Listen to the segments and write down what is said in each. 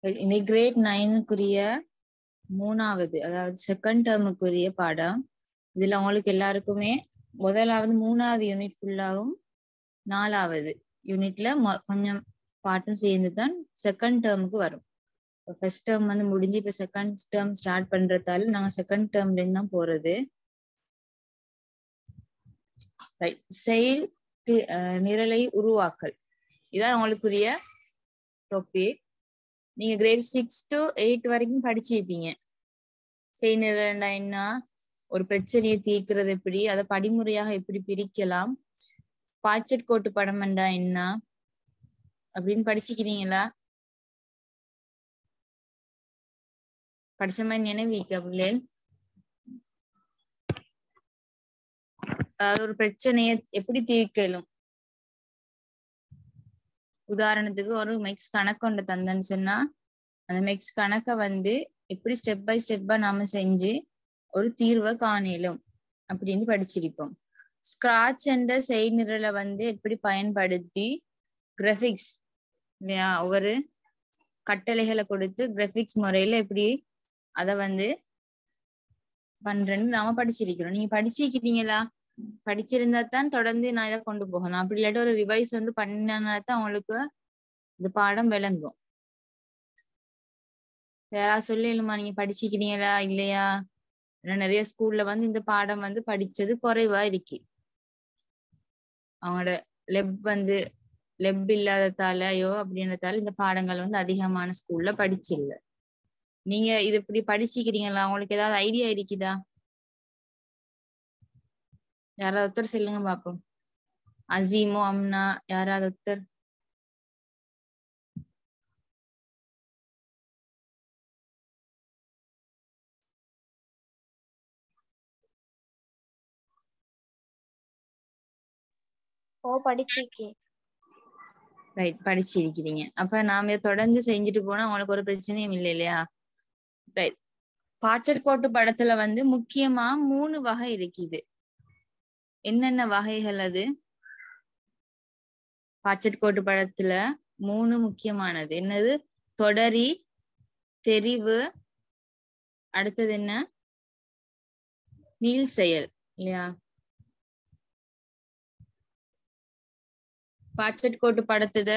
இன்னைக்கு கிரேட் நைனுக்குரிய மூணாவது அதாவது செகண்ட் டேர்முக்குரிய பாடம் இதுல உங்களுக்கு எல்லாருக்குமே முதலாவது மூணாவது யூனிட் ஃபுல்லாவும் நாலாவது யூனிட்ல கொஞ்சம் பாட்டும் சேர்ந்து தான் செகண்ட் டேர்முக்கு வரும் ஃபர்ஸ்ட் டேர்ம் வந்து முடிஞ்சு இப்ப செகண்ட் டேர்ம் ஸ்டார்ட் பண்றதால நாங்க செகண்ட் டேர்ம்ல இருந்து தான் போறது ரைட் செயல் நிரலை உருவாக்கல் இதான் உங்களுக்குரிய டாபிக் நீங்க கிரேட் சிக்ஸ் டு எயிட் வரைக்கும் படிச்சிருப்பீங்க செய் நிரல்டா என்ன ஒரு பிரச்சனையை தீர்க்கிறது எப்படி அதை படிமுறையாக எப்படி பிரிக்கலாம் பாய்ச்சட் கோட்டு படம் என்றா என்ன அப்படின்னு படிச்சுக்கிறீங்களா படிச்ச மாதிரி நினைவிக்க பிள்ளைகள் அதாவது ஒரு பிரச்சனைய எப்படி தீர்க்கலும் உதாரணத்துக்கு ஒரு மெக்ஸ் கணக்கு ஒன்று தந்தேன்னு சொன்னா அந்த மெக்ஸ் கணக்கை வந்து எப்படி ஸ்டெப் பை ஸ்டெப்பா நாம செஞ்சு ஒரு தீர்வை காணலும் அப்படின்னு படிச்சிருப்போம் ஸ்கிராச் என்ற செய்நிரலை வந்து எப்படி பயன்படுத்தி கிராஃபிக்ஸ் இல்லையா ஒவ்வொரு கட்டளைகளை கொடுத்து கிராஃபிக்ஸ் முறையில எப்படி அத வந்து பண்றேன்னு நாம படிச்சிருக்கிறோம் நீங்க படிச்சிருக்கிறீங்களா படிச்சிருந்தா தான் தொடர்ந்து நான் இதை கொண்டு போகணும் அப்படி இல்லாட்டி ஒரு ரிவைஸ் வந்து பண்ணினா தான் உங்களுக்கு இந்த பாடம் விளங்கும் வேற சொல்லலுமா நீங்க படிச்சிக்கிறீங்களா இல்லையா நிறைய ஸ்கூல்ல வந்து இந்த பாடம் வந்து படிச்சது குறைவா இருக்கு அவங்களோட லெப் வந்து லெப் இல்லாததாலயோ அப்படின்றதால இந்த பாடங்கள் வந்து அதிகமான ஸ்கூல்ல படிச்சில்ல நீங்க இது இப்படி படிச்சுக்கிறீங்களா உங்களுக்கு ஏதாவது ஐடியா இருக்குதா யாராவது ஒருத்தர் சொல்லுங்க பாப்போம் அசீமோ அம்னா யாராவது ஒருத்தர் ஓ படிச்சிருக்கேன் ரைட் படிச்சிருக்கிறீங்க அப்ப நாம இதை தொடர்ந்து செஞ்சுட்டு போனா உங்களுக்கு ஒரு பிரச்சனையும் இல்லை இல்லையா ரைட் பாச்சர் கோட்டு படத்துல வந்து முக்கியமா மூணு வகை இருக்குது என்னென்ன வகைகள் அது பாச்சட் கோட்டு படத்துல மூணு முக்கியமானது என்னது தொடரி தெரிவு அடுத்தது என்ன மீள் செயல் இல்லையா பாச்சட் கோட்டு படத்துல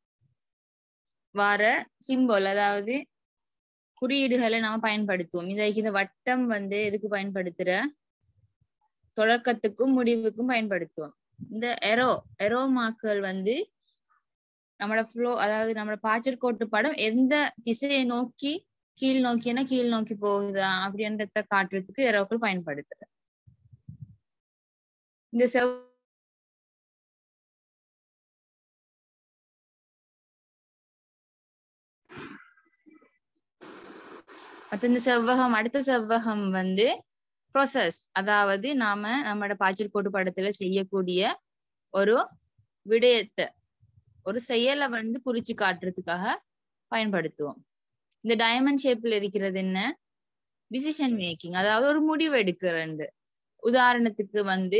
வார சிம்போல் அதாவது குறியீடுகளை நாம பயன்படுத்துவோம் இந்த இந்த வட்டம் வந்து எதுக்கு பயன்படுத்துற தொடக்கத்துக்கும் முடிவுக்கும் பயன்படுத்துவோம் இந்த எரோ எரோ மாக்கள் வந்து நம்மளோட ஃப்ளோ அதாவது நம்மளோட பாச்சர் கோட்டு படம் எந்த திசையை நோக்கி கீழ் நோக்கினா கீழ் நோக்கி போகுதா அப்படின்றத காட்டுறதுக்கு எரோக்கள் பயன்படுத்துற இந்த செவ் மத்த இந்த செவ்வகம் அடுத்த செவ்வகம் வந்து ப்ரொசஸ் அதாவது நாம நம்மளோட பாய்ச்சல் கோட்டு படத்துல செய்யக்கூடிய ஒரு விடயத்தை ஒரு செயலை வந்து குறிச்சு காட்டுறதுக்காக பயன்படுத்துவோம் இந்த டைமண்ட் ஷேப்ல இருக்கிறது என்ன டிசிஷன் மேக்கிங் அதாவது ஒரு முடிவு எடுக்கிறது உதாரணத்துக்கு வந்து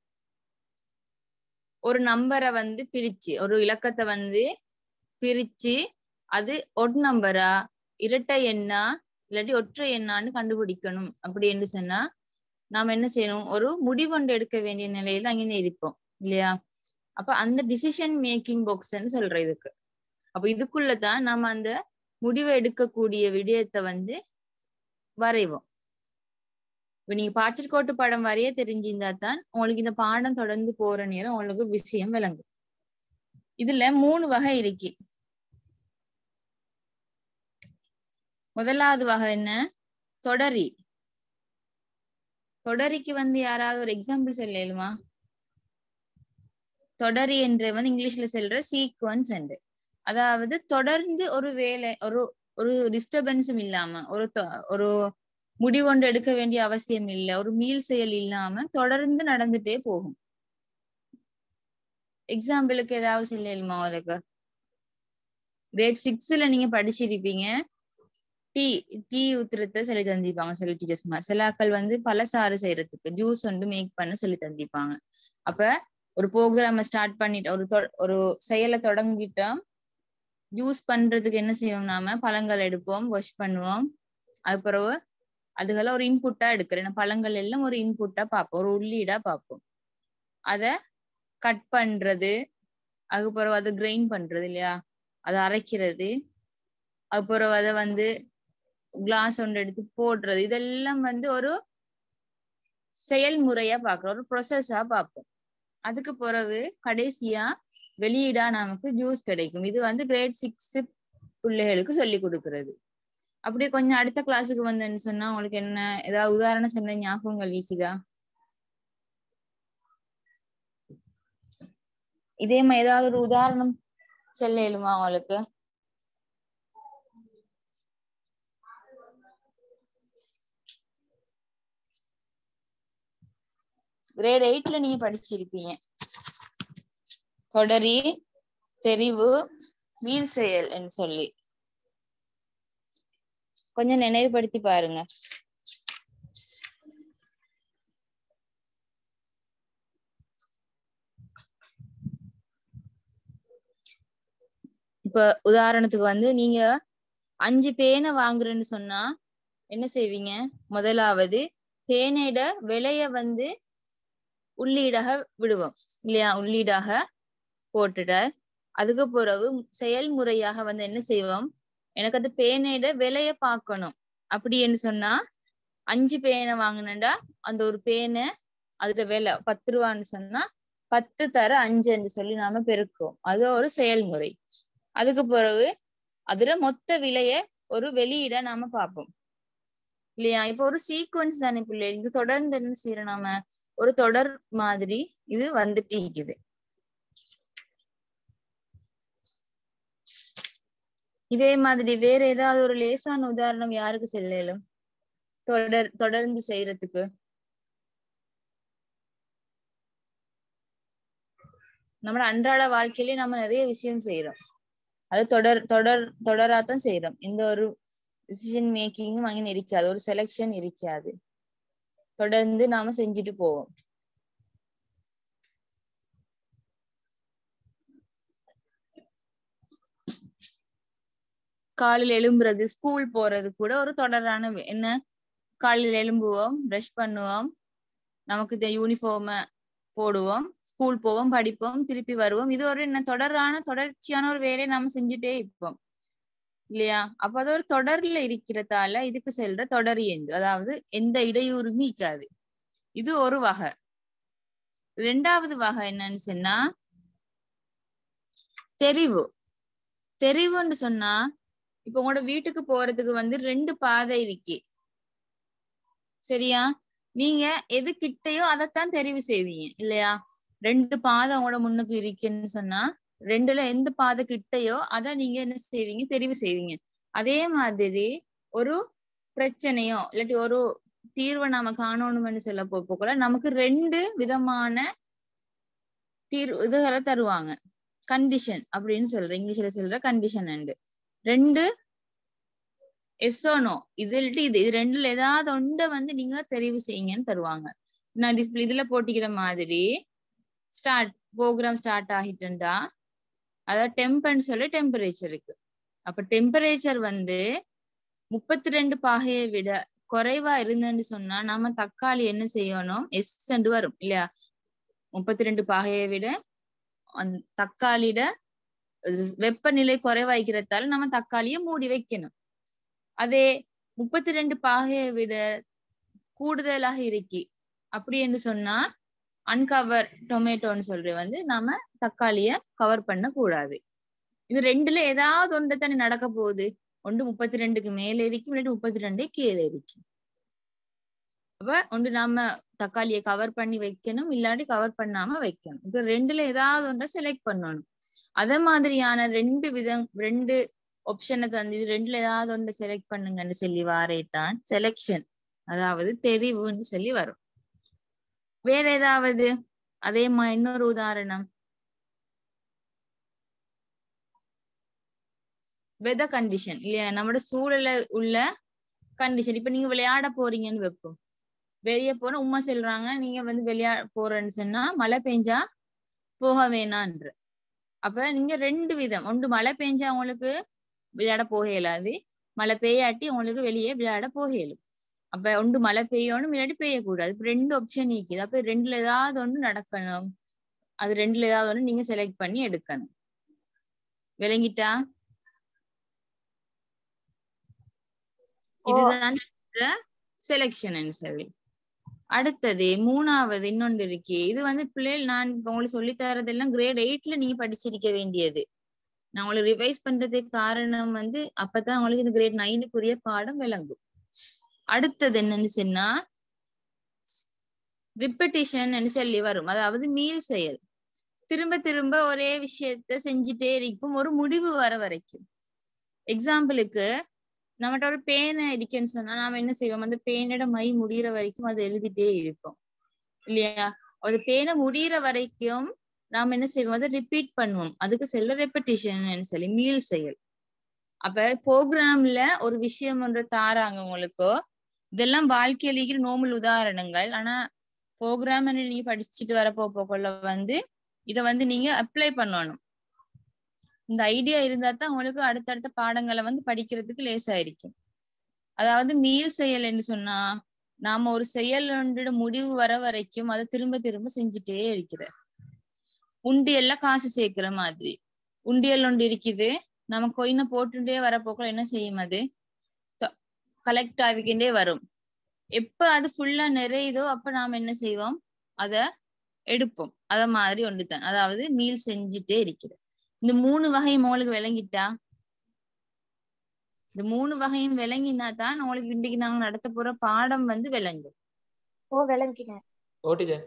ஒரு நம்பரை வந்து பிரிச்சு ஒரு இலக்கத்தை வந்து பிரிச்சு அது ஒட் நம்பரா இரட்டை எண்ணா இல்லாட்டி ஒற்றை எண்ணான்னு கண்டுபிடிக்கணும் அப்படின்னு சொன்னா நாம என்ன செய்யணும் ஒரு முடிவொண்டு எடுக்க வேண்டிய நிலையில அங்கே இருப்போம் இல்லையா அப்ப அந்த டிசிஷன் மேக்கிங் பாக்ஸ்ன்னு சொல்ற இதுக்கு அப்ப இதுக்குள்ளதான் நாம அந்த முடிவை எடுக்கக்கூடிய விடயத்தை வந்து வரைவோம் இப்ப நீங்க பாச்சர் கோட்டு படம் வரைய தெரிஞ்சிருந்தா தான் உங்களுக்கு இந்த பாடம் தொடர்ந்து போற நேரம் உங்களுக்கு விஷயம் விளங்கும் இதுல மூணு வகை இருக்கு முதலாவது வகை என்ன தொடரி தொடரிக்கு வந்து யாராவது ஒரு எக்ஸாம்பிள் சொல்லலுமா தொடரி என்று வந்து இங்கிலீஷ்ல சொல்ற சீக்வன்ஸ் என்று அதாவது தொடர்ந்து ஒரு வேலை ஒரு ஒரு டிஸ்டர்பன்ஸும் இல்லாம ஒரு ஒரு முடிவொன்று எடுக்க வேண்டிய அவசியம் இல்லை ஒரு மீள் செயல் இல்லாம தொடர்ந்து நடந்துட்டே போகும் எக்ஸாம்பிளுக்கு ஏதாவது சொல்லலுமா உங்களுக்கு கிரேட் சிக்ஸ்ல நீங்க படிச்சிருப்பீங்க டீ டீ ஊத்துறத சொல்லி தந்திருப்பாங்க சில டீச்சர்ஸ் மாதிரி சில ஆக்கள் வந்து பலசாறு செய்யறதுக்கு ஜூஸ் வந்து மேக் பண்ண சொல்லி தந்திருப்பாங்க அப்ப ஒரு ப்ரோக்ராம ஸ்டார்ட் பண்ணிட்டு ஒரு ஒரு செயலை தொடங்கிட்டா ஜூஸ் பண்றதுக்கு என்ன செய்வோம் நாம பழங்கள் எடுப்போம் வாஷ் பண்ணுவோம் அது பிறகு அதுகளை ஒரு இன்புட்டா எடுக்கிறேன் பழங்கள் எல்லாம் ஒரு இன்புட்டா பார்ப்போம் ஒரு உள்ளீடா பார்ப்போம் அத கட் பண்றது அது பிறகு அதை கிரைண்ட் பண்றது இல்லையா அதை அரைக்கிறது அது பிறகு அதை வந்து கிளாஸ் ஒன்று எடுத்து போடுறது இதெல்லாம் வந்து ஒரு செயல்முறையா பாக்குறோம் ஒரு ப்ரொசஸா பார்ப்போம் அதுக்கு பிறகு கடைசியா வெளியீடா நமக்கு ஜூஸ் கிடைக்கும் இது வந்து கிரேட் சிக்ஸ் பிள்ளைகளுக்கு சொல்லி கொடுக்கறது அப்படியே கொஞ்சம் அடுத்த கிளாஸுக்கு வந்தேன்னு சொன்னா உங்களுக்கு என்ன ஏதாவது உதாரணம் சொன்ன ஞாபகங்கள் வீசுதா இதே மாதிரி ஏதாவது ஒரு உதாரணம் சொல்ல இயலுமா உங்களுக்கு கிரேட் எயிட்ல நீங்க படிச்சிருப்பீங்க தொடரி தெரிவு வீல் செயல் என்று சொல்லி கொஞ்சம் நினைவுபடுத்தி பாருங்க இப்ப உதாரணத்துக்கு வந்து நீங்க அஞ்சு பேனை வாங்குறேன்னு சொன்னா என்ன செய்வீங்க முதலாவது பேனையோட விலைய வந்து உள்ளீடாக விடுவோம் இல்லையா உள்ளீடாக போட்டுட்ட அதுக்கு பிறகு செயல்முறையாக வந்து என்ன செய்வோம் எனக்கு அந்த பேனையோட விலைய பார்க்கணும் அப்படின்னு சொன்னா அஞ்சு பேனை வாங்கினேன்டா அந்த ஒரு பேனை அதோட விலை பத்து ரூபான்னு சொன்னா பத்து தர அஞ்சுன்னு சொல்லி நாம பெருக்குவோம் அது ஒரு செயல்முறை அதுக்கு பிறகு அதுல மொத்த விலைய ஒரு வெளியிட நாம பார்ப்போம் இல்லையா இப்ப ஒரு சீக்வன்ஸ் தானே பிள்ளைகளுக்கு தொடர்ந்து என்ன செய்யறோம் நாம ஒரு தொடர் மாதிரி இது வந்துட்டு இருக்குது இதே மாதிரி வேற ஏதாவது ஒரு லேசான உதாரணம் யாருக்கு செல்லலும் தொடர் தொடர்ந்து செய்யறதுக்கு நம்ம அன்றாட வாழ்க்கையிலே நம்ம நிறைய விஷயம் செய்யறோம் அது தொடர் தொடர் தொடராத்தான் செய்யறோம் எந்த ஒரு டிசிஷன் மேக்கிங்கும் அங்கே இருக்காது ஒரு செலெக்ஷன் இருக்காது தொடர்ந்து நாம செஞ்சுட்டு போவோம் காலையில் எழும்புறது ஸ்கூல் போறது கூட ஒரு தொடரான வே- என்ன காலையில் எழும்புவோம் ப்ரஷ் பண்ணுவோம் நமக்கு இந்த யூனிஃபார்ம போடுவோம் ஸ்கூல் போவோம் படிப்போம் திருப்பி வருவோம் இது ஒரு என்ன தொடரான தொடர்ச்சியான ஒரு வேலையை நாம செஞ்சுட்டே இருப்போம் இல்லையா அப்ப அது ஒரு தொடர்ல இருக்கிறதால இதுக்கு செல்ற தொடர் எண்டு அதாவது எந்த இடையூறுமே இருக்காது இது ஒரு வகை ரெண்டாவது வகை என்னன்னு சொன்னா தெரிவு தெரிவுன்னு சொன்னா இப்ப உங்களோட வீட்டுக்கு போறதுக்கு வந்து ரெண்டு பாதை இருக்கு சரியா நீங்க எது கிட்டயோ அதைத்தான் தெரிவு செய்வீங்க இல்லையா ரெண்டு பாதை உங்களோட முன்னுக்கு இருக்குன்னு சொன்னா ரெண்டுல எந்த பாதை கிட்டயோ அத நீங்க என்ன செய்வீங்க தெரிவு செய்வீங்க அதே மாதிரி ஒரு பிரச்சனையோ இல்லாட்டி ஒரு தீர்வை நாம காணணும்னு சொல்ல போப்போ கூட நமக்கு ரெண்டு விதமான தீர்வு இதுகளை தருவாங்க கண்டிஷன் அப்படின்னு சொல்ற இங்கிலீஷ்ல சொல்ற கண்டிஷன் அண்டு ரெண்டு எஸ்ஓனோ இது இல்லாட்டி இது இது ரெண்டுல ஏதாவது ஒன்றை வந்து நீங்க தெரிவு செய்யுங்கன்னு தருவாங்க நான் டிஸ்பிளே இதுல போட்டிக்கிற மாதிரி ஸ்டார்ட் ப்ரோக்ராம் ஸ்டார்ட் ஆகிட்டுண்டா அதாவது டெம்பன்னு சொல்லி டெம்பரேச்சர் இருக்கு அப்ப டெம்பரேச்சர் வந்து முப்பத்தி ரெண்டு பாகையை விட குறைவா இருந்துன்னு சொன்னா நாம தக்காளி என்ன செய்யணும் எஸ் வரும் இல்லையா முப்பத்தி ரெண்டு பாகையை விட அந்த தக்காளியோட வெப்பநிலை குறைவாய்க்கிறதால நம்ம தக்காளியை மூடி வைக்கணும் அதே முப்பத்தி ரெண்டு பாகையை விட கூடுதலாக இருக்கி அப்படி என்று சொன்னா அன்கவர் டொமேட்டோன்னு சொல்றது வந்து நாம தக்காளிய கவர் பண்ண கூடாது இது ரெண்டுல ஏதாவது ஒன்று தானே நடக்க போகுது ஒன்று முப்பத்தி ரெண்டுக்கு மேல இருக்கும் இல்லாட்டி முப்பத்தி ரெண்டு கீழே இருக்கும் அப்ப ஒன்று நாம தக்காளியை கவர் பண்ணி வைக்கணும் இல்லாட்டி கவர் பண்ணாம வைக்கணும் இப்ப ரெண்டுல ஏதாவது ஒன்றை செலக்ட் பண்ணணும் அதே மாதிரியான ரெண்டு விதம் ரெண்டு ஆப்ஷனை தந்து இது ரெண்டுல ஏதாவது ஒன்று செலக்ட் பண்ணுங்கன்னு சொல்லி வாரேதான் செலெக்ஷன் அதாவது தெரிவுன்னு சொல்லி வரும் வேற ஏதாவது அதே மாதிரி இன்னொரு உதாரணம் வெதர் கண்டிஷன் இல்லையா நம்மளோட சூழல உள்ள கண்டிஷன் இப்ப நீங்க விளையாட போறீங்கன்னு வைப்போம் வெளியே போனா உமா சொல்றாங்க நீங்க வந்து விளையாட போறேன்னு சொன்னா மழை பெஞ்சா போக வேணான்ற அப்ப நீங்க ரெண்டு விதம் ஒன்று மழை பெஞ்சா உங்களுக்கு விளையாட போக இயலாது மழை பெய்யாட்டி உங்களுக்கு வெளியே விளையாட போக இயலும் அப்ப ஒன்று மழை பெய்யணும் இல்லாட்டி பெய்யக்கூடாது இப்ப ரெண்டு ஆப்ஷன் நிக்குது அப்ப ரெண்டுல ஏதாவது ஒன்று நடக்கணும் அது ரெண்டுல ஏதாவது ஒன்று நீங்க செலக்ட் பண்ணி எடுக்கணும் விளங்கிட்டா ஓ. இதுதான் செலெக்ஷன் சொல்லி அடுத்தது மூணாவது இன்னொன்று இருக்கு இது வந்து பிள்ளைகள் நான் இப்ப உங்களுக்கு சொல்லி தரதெல்லாம் கிரேட் எயிட்ல நீங்க படிச்சிருக்க வேண்டியது நான் உங்களுக்கு ரிவைஸ் பண்றதுக்கு காரணம் வந்து அப்பதான் உங்களுக்கு இந்த கிரேட் நைனுக்குரிய பாடம் விளங்கும் அடுத்தது என்னன்னு சொன்னா ரிப்படிஷன் சொல்லி வரும் அதாவது மீள் செயல் திரும்ப திரும்ப ஒரே விஷயத்த செஞ்சுட்டே இருக்கும் ஒரு முடிவு வர வரைக்கும் எக்ஸாம்பிளுக்கு நம்மகிட்ட ஒரு பேனை இருக்குன்னு சொன்னா நாம என்ன செய்வோம் அந்த பேனோட மை முடியிற வரைக்கும் அதை எழுதிட்டே இருப்போம் இல்லையா அது பேனை முடியிற வரைக்கும் நாம என்ன செய்வோம் அதை ரிப்பீட் பண்ணுவோம் அதுக்கு செல்ல ரெப்படிஷன் சொல்லி மீள் செயல் அப்ப ப்ரோக்ராம்ல ஒரு விஷயம் ஒன்று தாராங்க உங்களுக்கோ இதெல்லாம் வாழ்க்கையில இருக்கிற நோமல் உதாரணங்கள் ஆனா ப்ரோக்ராம் நீங்க படிச்சுட்டு வர போகல வந்து இத வந்து நீங்க அப்ளை பண்ணணும் இந்த ஐடியா இருந்தா தான் உங்களுக்கு அடுத்தடுத்த பாடங்களை வந்து படிக்கிறதுக்கு லேசா இருக்கும் அதாவது மீள் செயல் என்று சொன்னா நாம ஒரு செயல் ஒன்றோட முடிவு வர வரைக்கும் அதை திரும்ப திரும்ப செஞ்சுட்டே இருக்கிற உண்டியல்ல காசு சேர்க்கிற மாதிரி உண்டியல் ஒன்று இருக்குது நம்ம கொயினை போட்டுட்டே வர போக்குல என்ன செய்யும் அது கலெக்ட் ஆகிக்கிட்டே வரும் எப்ப அது ஃபுல்லா நிறையுதோ அப்ப நாம என்ன செய்வோம் அத எடுப்போம் அத மாதிரி ஒன்றுதான் அதாவது மீல் செஞ்சுட்டே இருக்கிறது இந்த மூணு வகையும் உங்களுக்கு விளங்கிட்டா இந்த மூணு வகையும் விளங்கினா தான் உங்களுக்கு இன்னைக்கு நாங்க நடத்த போற பாடம் வந்து விளங்கும் ஓ விளங்கினேன் ஓ டீச்சர்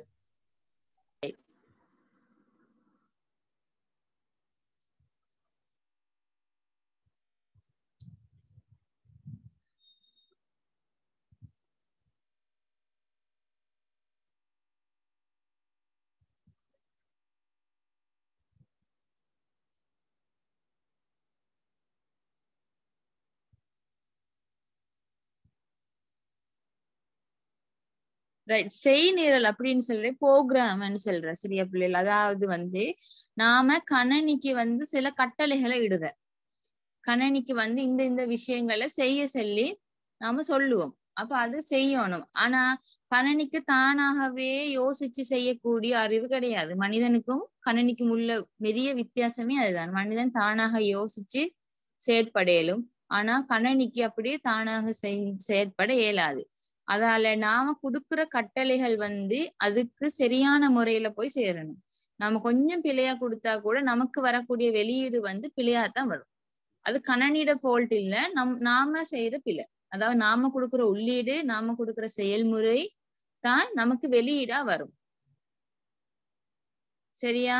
ரைட் செய் நிரல் அப்படின்னு சொல்ற ப்ரோக்ராம்னு சொல்ற சரியா பிள்ளைகள் அதாவது வந்து நாம கணனிக்கு வந்து சில கட்டளைகளை இடுற கணனிக்கு வந்து இந்த இந்த விஷயங்களை செய்ய சொல்லி நாம சொல்லுவோம் அப்ப அது செய்யணும் ஆனா கணனிக்கு தானாகவே யோசிச்சு செய்யக்கூடிய அறிவு கிடையாது மனிதனுக்கும் கணனிக்கும் உள்ள பெரிய வித்தியாசமே அதுதான் மனிதன் தானாக யோசிச்சு செயற்படையலும் ஆனா கணனிக்கு அப்படியே தானாக செயற்பட இயலாது அதால நாம குடுக்குற கட்டளைகள் வந்து அதுக்கு சரியான முறையில போய் சேரணும் நாம கொஞ்சம் பிழையா கொடுத்தா கூட நமக்கு வரக்கூடிய வெளியீடு வந்து பிழையா தான் வரும் அது கணனிட ஃபால்ட் இல்ல நம் நாம செய்யற பிழை அதாவது நாம கொடுக்குற உள்ளீடு நாம கொடுக்குற செயல்முறை தான் நமக்கு வெளியீடா வரும் சரியா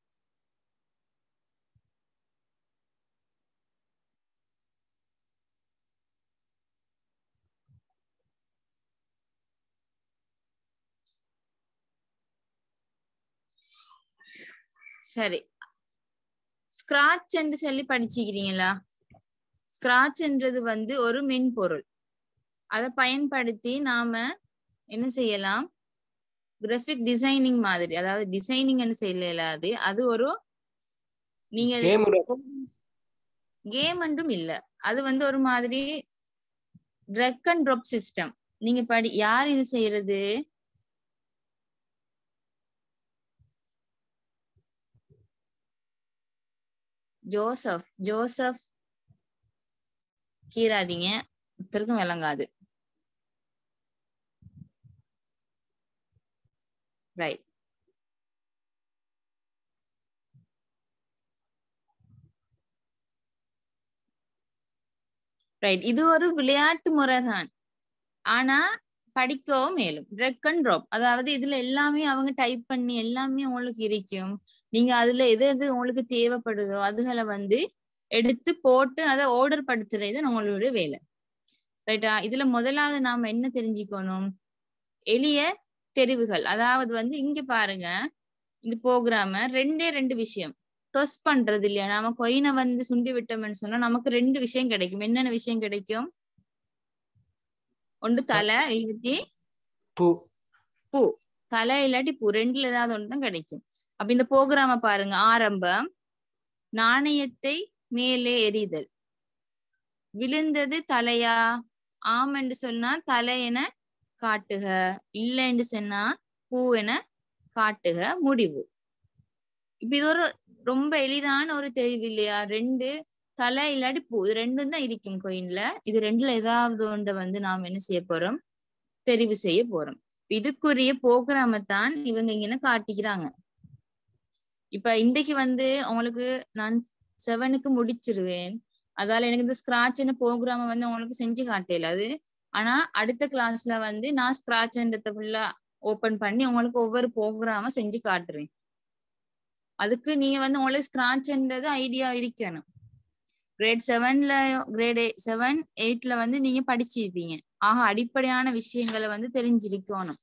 சரி ஸ்கிராட்ச் என்று சொல்லி படிச்சுக்கிறீங்களா ஸ்கிராட்ச்ன்றது வந்து ஒரு மென்பொருள் அதை பயன்படுத்தி நாம என்ன செய்யலாம் கிராஃபிக் டிசைனிங் மாதிரி அதாவது டிசைனிங் செய்யலாது அது ஒரு நீங்க கேம் கேம் என்றும் இல்ல அது வந்து ஒரு மாதிரி ட்ரக் அண்ட் ட்ராப் சிஸ்டம் நீங்க படி யார் இது செய்யறது ஜோசப் ஜோசப் கீராதீங்க ஒருத்தருக்கும் விளங்காது ரைட் ரைட் இது ஒரு விளையாட்டு முறைதான் ஆனா படிக்கவும் மேலும் ட்ரக் அண்ட் ட்ராப் அதாவது இதுல எல்லாமே அவங்க டைப் பண்ணி எல்லாமே உங்களுக்கு இருக்கும் நீங்க அதுல எது எது உங்களுக்கு தேவைப்படுதோ அதுகளை வந்து எடுத்து போட்டு அதை ஆர்டர் படுத்துறது நம்மளுடைய வேலை ரைட்டா இதுல முதலாவது நாம என்ன தெரிஞ்சுக்கணும் எளிய தெரிவுகள் அதாவது வந்து இங்க பாருங்க இந்த ப்ரோக்ராம ரெண்டே ரெண்டு விஷயம் டொஸ் பண்றது இல்லையா நாம கொயினை வந்து சுண்டி விட்டோம்னு சொன்னா நமக்கு ரெண்டு விஷயம் கிடைக்கும் என்னென்ன விஷயம் கிடைக்கும் ஒன்று தலை இல்லாட்டி பூ பூ தலை இல்லாட்டி பூ ரெண்டுல ஏதாவது ஒன்று தான் கிடைக்கும் அப்ப இந்த ப்ரோக்ராம பாருங்க ஆரம்பம் நாணயத்தை மேலே எறிதல் விழுந்தது தலையா ஆம் என்று சொன்னா தலை என காட்டுக இல்லை என்று சொன்னா பூ என காட்டுக முடிவு இப்ப இது ஒரு ரொம்ப எளிதான ஒரு தெரிவு இல்லையா ரெண்டு தலை இல்லாட்டி பூ இது ரெண்டும் தான் இருக்கும் கோயின்ல இது ரெண்டுல ஏதாவது ஒன்றை வந்து நாம் என்ன செய்ய போறோம் தெரிவு செய்ய போறோம் இதுக்குரிய போக்குறாம தான் இவங்க இங்க காட்டிக்கிறாங்க இப்ப இன்றைக்கு வந்து உங்களுக்கு நான் செவனுக்கு முடிச்சிருவேன் அதால எனக்கு இந்த ஸ்கிராட்ச்னு ப்ரோக்ராம வந்து உங்களுக்கு செஞ்சு காட்டல அது ஆனா அடுத்த கிளாஸ்ல வந்து நான் ஸ்கிராட்ச்ன்றத ஃபுல்லா ஓபன் பண்ணி உங்களுக்கு ஒவ்வொரு ப்ரோக்ராம செஞ்சு காட்டுறேன் அதுக்கு நீங்க வந்து உங்களுக்கு ஸ்கிராட்ச்ன்றது ஐடியா இருக்கணும் கிரேட் செவன்ல கிரேட் செவன் எயிட்ல வந்து நீங்க படிச்சிருப்பீங்க ஆக அடிப்படையான விஷயங்களை வந்து தெரிஞ்சிருக்கணும்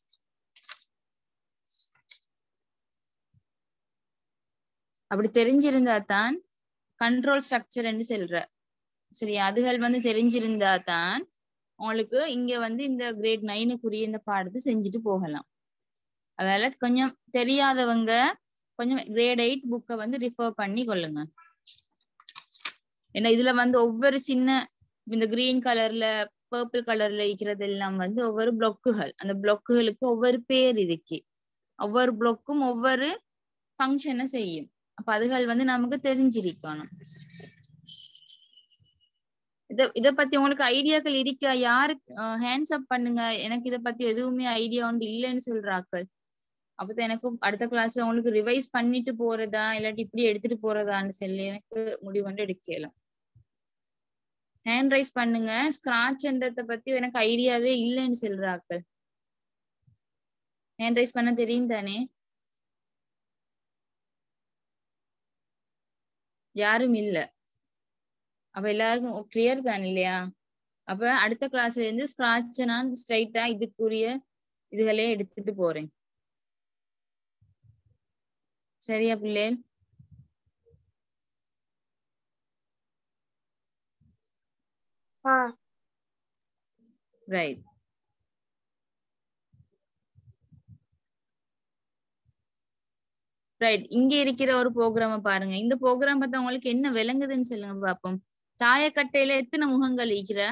அப்படி தெரிஞ்சிருந்தா தான் கண்ட்ரோல் ஸ்ட்ரக்சர்ன்னு சொல்ற சரி அதுகள் வந்து தெரிஞ்சிருந்தா தான் உங்களுக்கு இங்க வந்து இந்த கிரேட் நைனுக்குரிய இந்த பாடத்தை செஞ்சுட்டு போகலாம் அதனால கொஞ்சம் தெரியாதவங்க கொஞ்சம் கிரேட் எயிட் புக்கை வந்து ரிஃபர் பண்ணி கொள்ளுங்க ஏன்னா இதுல வந்து ஒவ்வொரு சின்ன இந்த கிரீன் கலர்ல பர்பிள் கலர்ல இருக்கிறது எல்லாம் வந்து ஒவ்வொரு பிளொக்குகள் அந்த பிளொக்குகளுக்கு ஒவ்வொரு பேர் இருக்கு ஒவ்வொரு பிளொக்கும் ஒவ்வொரு ஃபங்க்ஷனை செய்யும் அப்ப அதுகள் வந்து நமக்கு தெரிஞ்சிருக்கணும் இத இத பத்தி உங்களுக்கு ஐடியாக்கள் இருக்கா யாரு ஹேண்ட்ஸ் அப் பண்ணுங்க எனக்கு இத பத்தி எதுவுமே ஐடியா ஒன்று இல்லைன்னு சொல்றாக்கள் அப்பதான் எனக்கு அடுத்த கிளாஸ்ல உங்களுக்கு ரிவைஸ் பண்ணிட்டு போறதா இல்லாட்டி இப்படி எடுத்துட்டு போறதான்னு சொல்லி எனக்கு முடிவு வந்து எடுக்கலாம் ஹேண்ட் ரைஸ் பண்ணுங்க ஸ்கிராட்ச்ன்றத பத்தி எனக்கு ஐடியாவே இல்லைன்னு சொல்றாக்கள் ஹேண்ட் ரைஸ் பண்ண தெரியும் தானே யாரும் இல்ல அப்ப எல்லாருக்கும் கிளியர் தான் இல்லையா அப்ப அடுத்த கிளாஸ்ல இருந்து ஸ்கிராட்ச் நான் ஸ்ட்ரைட்டா இதுக்குரிய இதுகளே எடுத்துட்டு போறேன் சரியா பிள்ளை ஆ ரைட் ரைட் இங்க இருக்கிற ஒரு ப்ரோக்ராம பாருங்க இந்த ப்ரோக்ராம் பார்த்தா உங்களுக்கு என்ன விளங்குதுன்னு சொல்லுங்க பாப்போம் தாயக்கட்டையில எத்தனை முகங்கள் இருக்கிற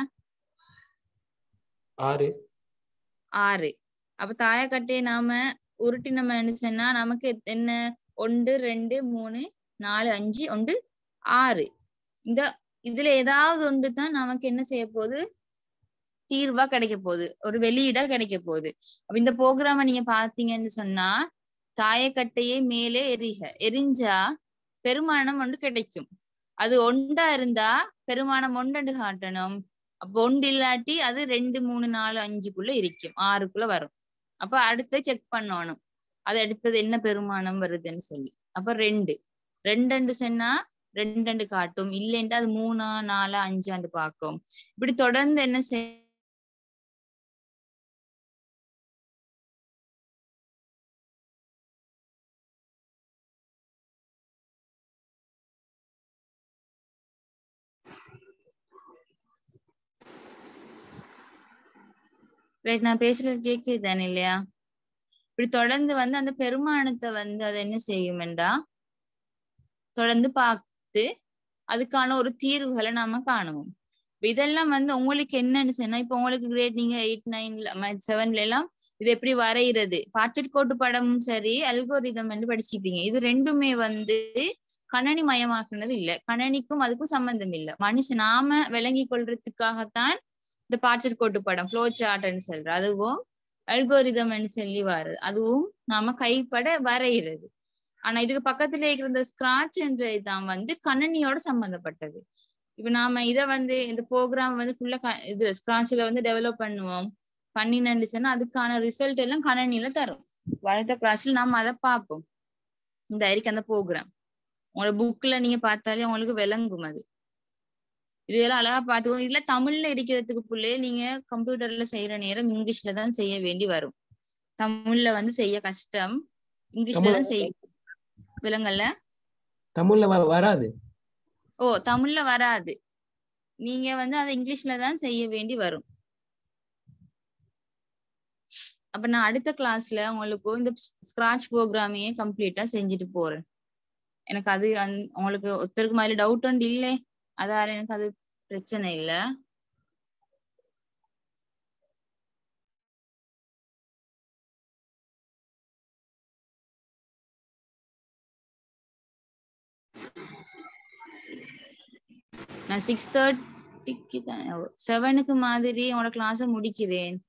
ஆறு ஆறு அப்ப தாயக்கட்டையை நாம உருட்டி நம்ம நினைச்சோம்னா நமக்கு எத்- என்ன ஒன்று ரெண்டு மூணு நாலு அஞ்சு ஒன்று ஆறு இந்த இதுல ஏதாவது ஒன்று தான் நமக்கு என்ன செய்ய போகுது தீர்வா கிடைக்க போகுது ஒரு வெளியீடா கிடைக்க போகுது அப்ப இந்த ப்ரோக்ராம நீங்க பாத்தீங்கன்னு சொன்னா தாயக்கட்டையை மேலே எரிக எரிஞ்சா பெருமானம் ஒன்று கிடைக்கும் அது ஒண்டா இருந்தா பெருமானம் ஒண்டண்டு காட்டணும் அப்ப ஒன்று இல்லாட்டி அது ரெண்டு மூணு நாலு அஞ்சுக்குள்ள இருக்கும் ஆறுக்குள்ள வரும் அப்ப அடுத்து செக் பண்ணணும் அது அடுத்தது என்ன பெருமானம் வருதுன்னு சொல்லி அப்ப ரெண்டு ரெண்டு சொன்னா ரெண்டு காட்டும் இல்லைன்ட்டு அது மூணா நாலா அஞ்சாண்டு பார்க்கும் இப்படி தொடர்ந்து என்ன செய் ரைட் நான் பேசுறது கேக்குது தானே இல்லையா இப்படி தொடர்ந்து வந்து அந்த பெருமானத்தை வந்து அது என்ன செய்யுமெண்டா தொடர்ந்து பார்த்து அதுக்கான ஒரு தீர்வுகளை நாம காணுவோம் இப்ப இதெல்லாம் வந்து உங்களுக்கு என்னன்னு சொன்னா இப்ப உங்களுக்கு கிரேட் நீங்க எயிட் நைன்ல செவன்ல எல்லாம் இது எப்படி வரைகிறது பாட்சட் கோட்டு படமும் சரி அல்கோரிதம் வந்து படிச்சுப்பீங்க இது ரெண்டுமே வந்து கணனி மயமாக்குனது இல்ல கணனிக்கும் அதுக்கும் சம்பந்தம் இல்ல மனுஷன் நாம விளங்கி கொள்றதுக்காகத்தான் இந்த பாட்சட் கோட்டு படம் ஃப்ளோ சார்ட்னு சொல்ற அதுவும் அல்கோரிதம் சொல்லி வருது அதுவும் நாம கைப்பட வரைகிறது ஆனா இதுக்கு பக்கத்துல இருக்கிற இந்த ஸ்கிராட்ச் என்ற இதான் வந்து கணனியோட சம்பந்தப்பட்டது இப்ப நாம இத வந்து இந்த ப்ரோக்ராம் வந்து ஃபுல்லா இது ஸ்கிராட்ச்ல வந்து டெவலப் பண்ணுவோம் பண்ணினு சொன்னா அதுக்கான ரிசல்ட் எல்லாம் கணனில தரும் அடுத்த கிளாஸ்ல நாம அதை பார்ப்போம் இந்த இருக்கு அந்த ப்ரோக்ராம் உங்களோட புக்ல நீங்க பார்த்தாலே உங்களுக்கு விளங்கும் அது இதெல்லாம் அழகா பாத்துக்கோ இதுல தமிழ்ல இருக்கிறதுக்கு புள்ளே நீங்க கம்ப்யூட்டர்ல செய்யற நேரம் இங்கிலீஷ்ல தான் செய்ய வேண்டி வரும் தமிழ்ல வந்து செய்ய கஷ்டம் இங்கிலீஷ்ல தான் செய்ய விலங்கல்ல தமிழ்ல வ- வராது ஓ தமிழ்ல வராது நீங்க வந்து அதை இங்கிலீஷ்ல தான் செய்ய வேண்டி வரும் அப்ப நான் அடுத்த கிளாஸ்ல உங்களுக்கு இந்த ஸ்கிராட்ச் ப்ரோக்ராமையே கம்ப்ளீட்டா செஞ்சுட்டு போறேன் எனக்கு அது அந்த- உங்களுக்கு ஒருத்தருக்கு மாதிரி டவுட் ஒன்று இல்லை அதால எனக்கு அது பிரச்சனை இல்ல நான் சிக்ஸ் தேர்ட்டிக்கு தான் செவனுக்கு மாதிரி உங்களோட கிளாஸ முடிக்கிறேன்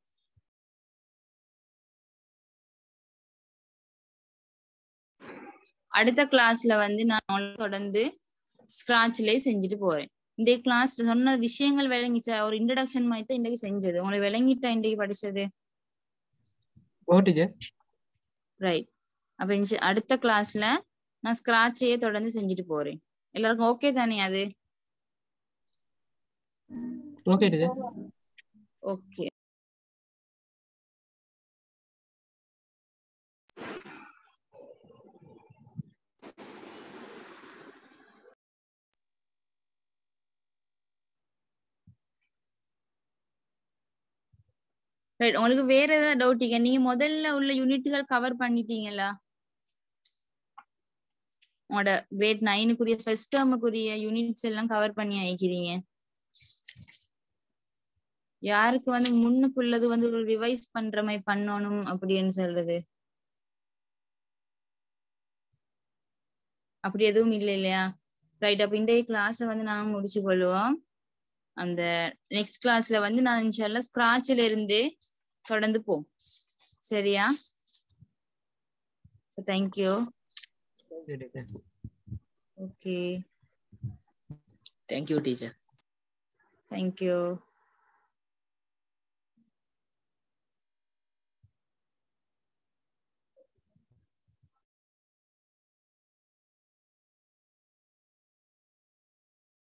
அடுத்த கிளாஸ்ல வந்து நான் உங்களுக்கு தொடர்ந்து ஸ்கிராட்ச்லயே செஞ்சுட்டு போறேன் இந்த கிளாஸ் சொன்ன விஷயங்கள் விளங்கிச்சா ஒரு இன்ட்ரடக்ஷன் மாதிரி தான் இன்றைக்கு செஞ்சது உங்களுக்கு விளங்கிட்டா இன்றைக்கு படிச்சது ஓ டீச்சர் ரைட் அப்ப இன்ஷ- அடுத்த கிளாஸ்ல நான் ஸ்கிராட்சையே தொடர்ந்து செஞ்சுட்டு போறேன் எல்லாருக்கும் ஓகே தானே அது ஓகே டீச்சர் ஓகே ரைட் உங்களுக்கு வேற ஏதாவது டவுட் நீங்க முதல்ல உள்ள யூனிட்டுகள் கவர் பண்ணிட்டீங்களா உங்களோட கிரேட் நைனுக்குரிய ஃபர்ஸ்ட் டேர்முக்குரிய யூனிட்ஸ் எல்லாம் கவர் பண்ணி ஆயிக்கிறீங்க யாருக்கு வந்து முன்னுக்குள்ளது வந்து ஒரு ரிவைஸ் பண்ற மாதிரி பண்ணணும் அப்படின்னு சொல்றது அப்படி எதுவும் இல்லை இல்லையா ரைட் அப்ப இன்றைய கிளாஸை வந்து நாங்க முடிச்சு கொள்வோம் அந்த நெக்ஸ்ட் கிளாஸ்ல வந்து நான் இன்ஷால்லா ஸ்கிராட்ச்ல இருந்து தொடர்ந்து போம் சரியா thank you teacher okay thank you teacher thank you